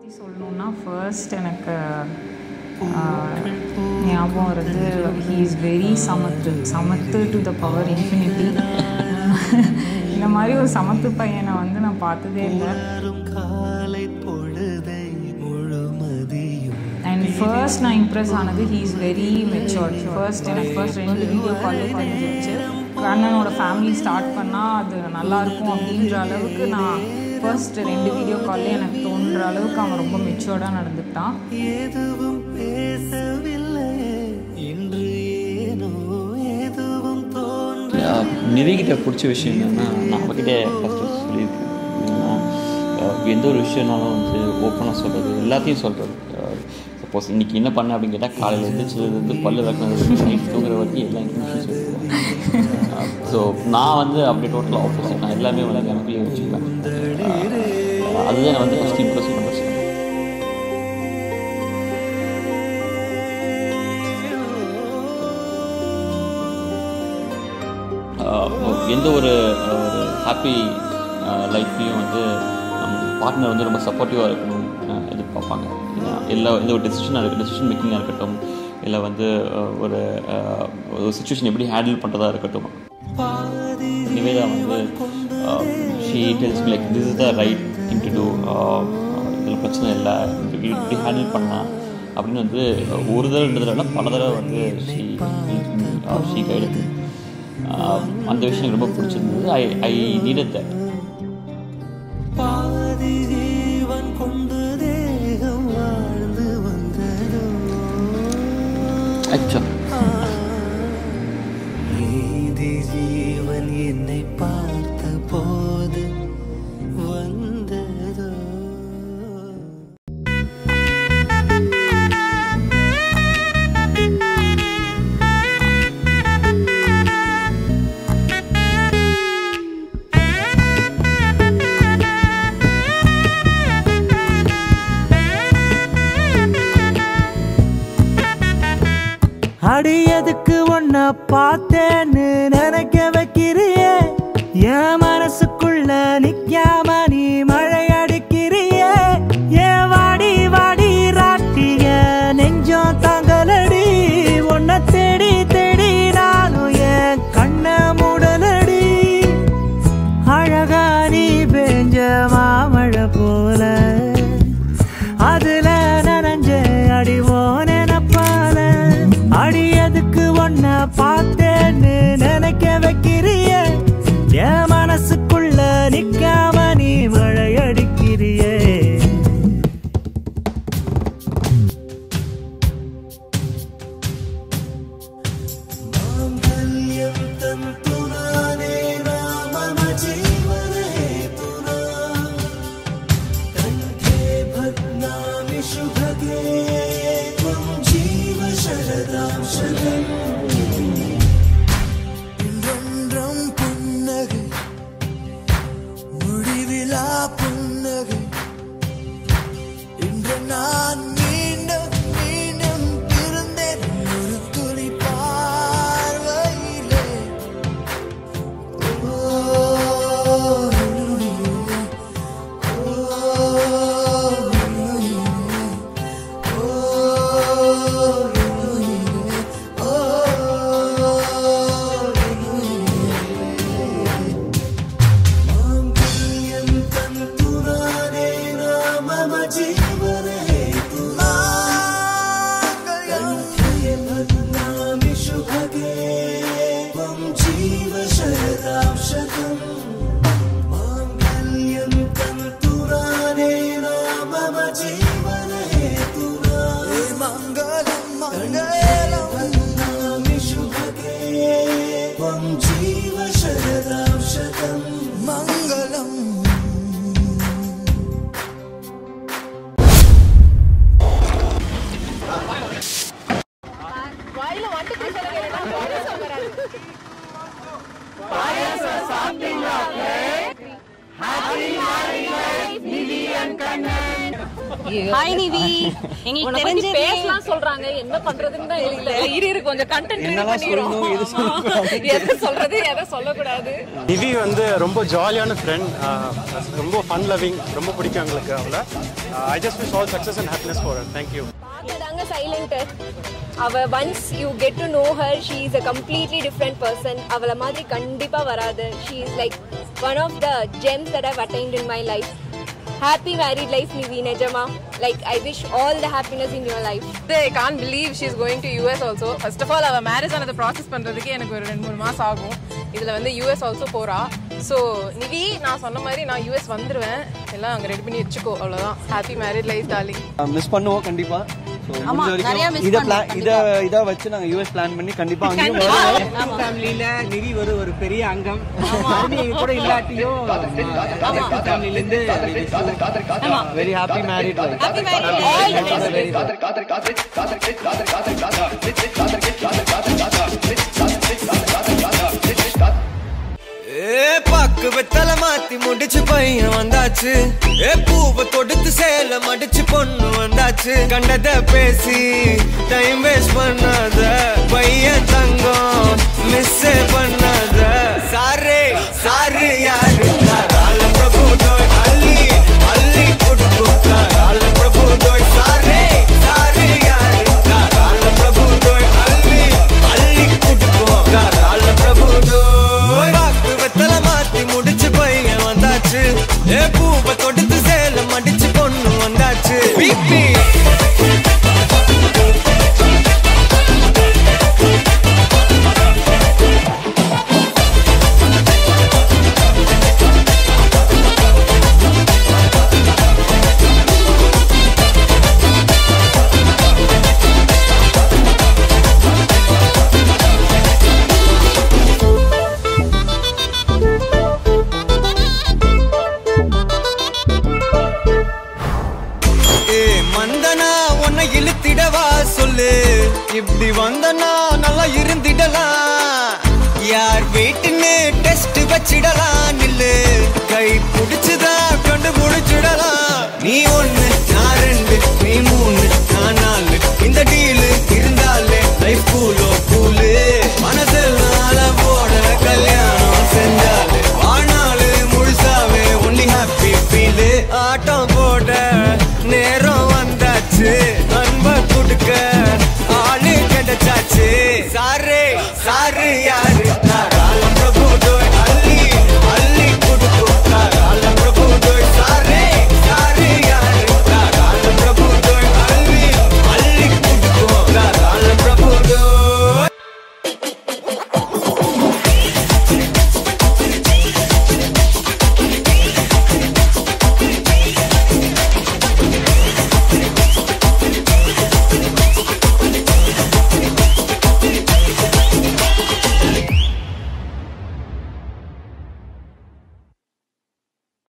பற்றி சொல்லணுன்னா ஃபர்ஸ்ட் எனக்கு ஆஹ், ஞாபகம் வருது ஹீ இஸ் வெரி சமத்து சமத்து டு த பவர் இன்ஃபினிட்டி இந்த மாதிரி ஒரு சமத்து பையனை வந்து நான் பார்த்ததே இல்லை காலை பொழுதை முழுமதியும் அண்ட் ஃபர்ஸ்ட் நான் இம்ப்ரெஸ் ஆனது he is very matured first எனக்கு ஃபர்ஸ்ட் ரெண்டு வீடியோ காலே தெரிஞ்சிருச்சு கண்ணனோட ஃபேமிலி ஸ்டார்ட் பண்ணால் அது நல்லாயிருக்கும் அப்படின்ற அளவுக்கு நான் ஃபர்ஸ்ட் ரெண்டு வீடியோ கால்லே எனக்கு தோன்ற அளவுக்கு அவன் ரொம்ப மெச்சோர்டாக நடந்துக்கிட்டான் எதுவும் பேசவில்லை இன்று ஏனோ எதுவும் தோன்ற நிதிக்கிட்ட பிடிச்ச விஷயம் என்னென்னா நான் அவகிட்ட ஃபஸ்ட்டு சொல்லியிருக்கேன் என்னன்னா, அஹ், எந்த ஒரு விஷயம்னாலும் வந்து ஓப்பனாக சொல்கிறது எல்லாத்தையும் சொல்கிறது சப்போஸ் இன்னைக்கு என்ன பண்ண அப்படின்னு கேட்டால் காலையில் எழுந்திரிச்சதுலேருந்து பல்லு விளக்குனது நைட் தூங்குற வரைக்கும் எல்லா இன்ஃபர்மேஷன் சொல்லுவேன் ஸோ நான் வந்து அப்படி டோட்டல் ஆப்போசிட் நான் எல்லாமே வந்து எனக்குள்ளேயே வச்சுப்பேன் அஹ், அதுதான் வந்து ஃபஸ்ட் இம்ப்ரெஸ் பண்ண விஷயம் ஆஹ் எந்த ஒரு ஒரு ஹாப்பி லைஃப்லேயும் வந்து பார்ட்னர் வந்து ரொம்ப சப்போர்ட்டிவாக இருக்கணும் ஆஹ் எதிர்பார்ப்பாங்க ஏன்னா எல்லா எந்த ஒரு டெசிஷனாக இருக்க டெசிஷன் மேக்கிங்காக இருக்கட்டும் இல்லை வந்து ஆஹ் ஒரு ஆஹ் ஒரு சுச்சுவேஷன் எப்படி ஹேண்டில் பண்ணுறதா இருக்கட்டும் நிவேதா வந்து she tells like this is the right thing to do இதில் பிரச்சனை இல்லை இப்படி இப்படி ஹேண்டில் பண்ணலாம் அப்படின்னு வந்து ஒரு தடவை ரெண்டு தடவை பல தடவை வந்து ஷீ ஷீ கைடு அந்த விஷயம் எனக்கு ரொம்ப பிடிச்சிருந்தது ஐ ஐ நீடட் தட் பாதி ஜீவன் கொண்டு தேகம் வாழ்ந்து வந்ததோ அச்சா நீதி ஜீவன் என்னை பார்த்த போது வந்ததோ அடியதுக்கு ஒன்ன பார்த்தேன்னு நினைக்க வைக்கிறியே என் மனசுக்குள்ள நிக்காம நீ மழை அடிக்கிறியே ஏன் வாடி வாடி ராட்டிய நெஞ்சம் தாங்கலடி உன்னை தேடி தேடி நானும் என் கண்ண மூடலடி அழகா நீ பெஞ்ச மாமழை போல அதுல நனைஞ்ச அடிவோ நினப்பால அடியதுக்கு ஒன்ன பார்த்தேன்னு நினைக்க வைக்கிறிய என் மனசுக்குள்ள நிக்காம நீ மழை அடிக்கிறியே மாங்கல்யம் தந்துனானே ராமம ஜீவனே துனா कण्ठे भग्नामि शुभगे त्वं जीव शरदां शतम् இன்றொன்றும் புன்னகை முடிவிலா புன்னகை இன்று நான் மீண்டும் மீண்டும் பிறந்தேன் ஒரு துளி பார்வையிலே ஓ जीव शरदां शतम् माङ्गल्यं तन्तुराने मम जीवन हेतुना मङ्गलं मङ्गलं वन्दामि शुभगे त्वं जीव शरदां शतं मङ्गलम् வாயில வந்து கொடுக்கறது போலீஸ் வராங்க ஹாய் நிவி எங்களுக்கு உன்னை பத்தி தெரிஞ்ச பேசலாம் சொல்றாங்க என்ன பண்றதுன்னு தான் எனக்கு தெரியல இரு இரு கொஞ்சம் கண்டென்ட் என்னெல்லாம் சொல்லணும், எது சொல்லக்கூடாது. எதை சொல்றது எதை சொல்லக்கூடாது நிவி வந்து ரொம்ப ஜாலியான ஃப்ரெண்ட் ரொம்ப ஃபன் லவ்விங் ரொம்ப பிடிக்கும் எங்களுக்கு அவளை I just wish all success and happiness for thank you பார்க்கதாங்க சைலண்ட் அவ once you get to know her she is a completely different person அவளை மாதிரி கண்டிப்பா வராது she is like one of the gems that have attained in my life happy married life Nivi நிஜமா like I wish all the happiness in your life I can't believe she is going to US also first of all அவள் marriage ஆனதை process பண்ணுறதுக்கு எனக்கு ஒரு ரெண்டு மூணு மாதம் ஆகும் இதில் வந்து யூஎஸ் ஆல்சோ போகிறா ஸோ நிவி நான் சொன்ன மாதிரி நான் யூஎஸ் வந்துடுவேன் எல்லாம் அங்கே ரெடி பண்ணி வச்சுக்கோ அவ்வளோதான் happy married life darling miss பண்ணுவோம் கண்டிப்பா So, ஆமா, முடிஞ்ச நிறைய வரைக்கும் miss இத பண்ணுவோம், plan- இத இதா வச்சு நாங்க யூஎஸ் பிளான் பண்ணி கண்டிப்பா அங்கேயும் வருவோம் ஃபேமிலியில நிவி ஒரு ஒரு பெரிய அங்கம் மறுபடியும் எங்க கூட இல்லாட்டியும் ஃபேமிலில இருந்து very happy married Happy married life. ஏ பாக்கு வெத்தல மாத்தி முடிச்சு பையன் வந்தாச்சு ஏ பூவை தொடுத்து சேல மடிச்சு பொண்ணு வந்தாச்சு கண்டத பேசி டைம் வேஸ்ட் பண்ணாத பையன் தங்கம் மிஸ் பண்ணாத சாரே சாரு யாரு கால பிரபு தோய் அள்ளி அள்ளி குடுக்கு கால பிரபு தோய் சாரே சாரு யாரு கால பிரபு தோய் அள்ளி அள்ளி குடுக்கு கால பிரபு தோய் வாக்கு வெத்தல மாத்தி முடிச்சு பையன் வந்தாச்சு ஏ பூவை தொடுத்து சேல மடிச்சு பொண்ணு வந்தாச்சு பிபி ஏ மந்தனா உன்னை இழுத்திடவா சொல்லு இப்படி வந்தனா நல்லா இருந்திடலாம் யார் வீட்டுன்னு டெஸ்ட் வச்சிடலாம் நில்லு கை பிடிச்சுதா கண்டு முடிச்சிடலாம் நீ ஒண்ணு நான் ரெண்டு நீ மூணு நான் நாலு இந்த டீலு இருந்தாலே லைஃப் கூலோ கூலு மனசெல்லாம் போட கல்யாணம் செஞ்சாலே வாழ்நாள் முழுசாவே ஒன்லி ஹாப்பி ஃபீலு ஆட்டம் போட நேரம் வந்தாச்சு அன்ப கொடுக்க ஆளு கிடைச்சாச்சு சாரு சாரு யாரு